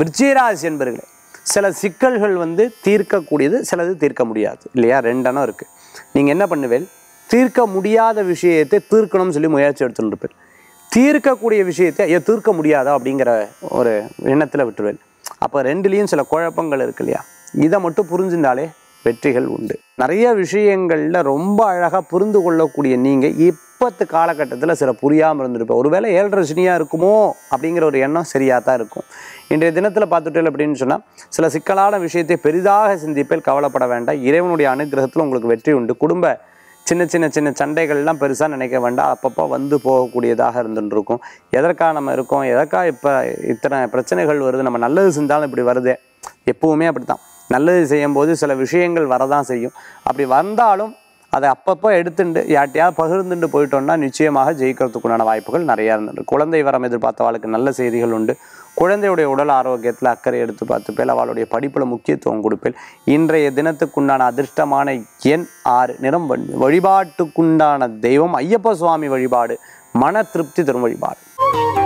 விருச்சிகராசி என்பர்களே சில சிக்கல்கள் வந்து தீர்க்கக்கூடியது சிலது தீர்க்க முடியாது இல்லையா ரெண்டெண்ணம் இருக்குது நீங்கள் என்ன பண்ணுவேல் தீர்க்க முடியாத விஷயத்தை தீர்க்கணும்னு சொல்லி முயற்சி எடுத்துட்டு இருப்பேன் தீர்க்கக்கூடிய விஷயத்தை ஐயோ தீர்க்க முடியாதா அப்படிங்கிற ஒரு எண்ணத்தில் விட்டுருவேன் அப்போ ரெண்டுலேயும் சில குழப்பங்கள் இருக்கு இல்லையா இதை மட்டும் புரிஞ்சுட்டாலே வெற்றிகள் உண்டு நிறைய விஷயங்களில் ரொம்ப அழகாக புரிந்து கொள்ளக்கூடிய நீங்கள் இப்பத்து காலகட்டத்தில் சில புரியாமல் இருந்திருப்பேன் ஒருவேளை ஏழரை சனியாக இருக்குமோ அப்படிங்கிற ஒரு எண்ணம் சரியாக தான் இருக்கும் இன்றைய தினத்தில் பார்த்துட்டேன் அப்படின்னு சொன்னால் சில சிக்கலான விஷயத்தை பெரிதாக சிந்திப்பேல் கவலைப்பட வேண்டாம் இறைவனுடைய அனுகிரகத்தில் உங்களுக்கு வெற்றி உண்டு குடும்ப சின்ன சின்ன சின்ன சண்டைகள்லாம் பெருசாக நினைக்க வேண்டாம் அப்பப்போ வந்து போகக்கூடியதாக இருந்துட்டு இருக்கும் எதற்காக நம்ம இருக்கோம் எதற்காக இப்போ இத்தனை பிரச்சனைகள் வருது நம்ம நல்லது செஞ்சாலும் இப்படி வருதே எப்பவுமே அப்படி தான் நல்லது செய்யும்போது சில விஷயங்கள் வரதான் செய்யும் அப்படி வந்தாலும் அதை அப்பப்போ எடுத்துட்டு யார்ட்டையாவது பகிர்ந்துட்டு போயிட்டோம்னா நிச்சயமாக ஜெயிக்கிறதுக்குண்டான வாய்ப்புகள் நிறையா இருந்துட்டு குழந்தை வரம் எதிர்பார்த்தவாளுக்கு நல்ல செய்திகள் உண்டு குழந்தையுடைய உடல் ஆரோக்கியத்தில் அக்கறை எடுத்து பார்த்துப்பேல் அவளுடைய படிப்பில் முக்கியத்துவம் கொடுப்பேன் இன்றைய தினத்துக்குண்டான அதிர்ஷ்டமான எண் ஆறு நிறம் வண்ணி வழிபாட்டுக்குண்டான தெய்வம் ஐயப்ப சுவாமி வழிபாடு மன திருப்தி தரும் வழிபாடு